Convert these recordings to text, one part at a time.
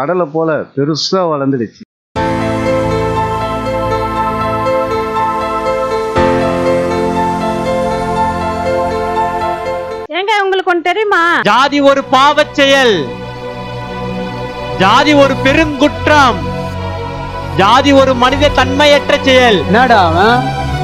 கடலை போல பெருசா வளர்ந்துடுச்சு ஏங்க உங்களுக்கு ஒன்று தெரியுமா ஜாதி ஒரு பாவச் செயல் ஜாதி ஒரு பெருங்குற்றம் ஜாதி ஒரு மனித தன்மையற்ற செயல் என்னடா அவன்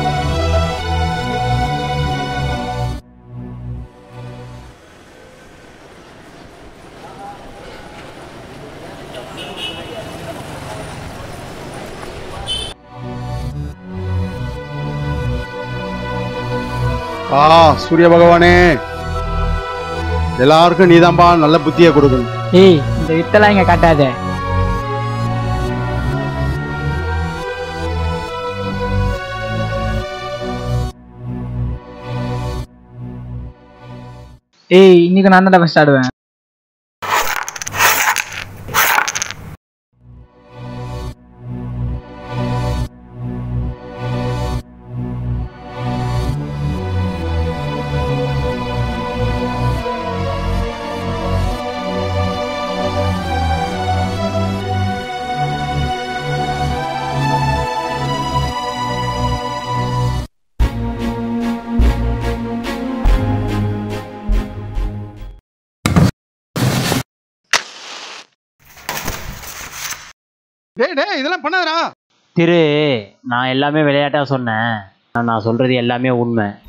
ஆ சூரிய பகவானே எல்லாருக்கும் நீதான்பா நல்ல புத்தியை கொடுக்கணும் ஏய் இந்த வித்தெல்லாம் இங்க காட்டாத ஏய் இன்னைக்கு நான் தான் ஃபர்ஸ்ட் ஆடுவேன் டேய் டேய் இதெல்லாம் பண்ணாதடா திரு நான் எல்லாமே விளையாட்டா சொன்னேன் ஆனா நான் சொல்றது எல்லாமே உண்மை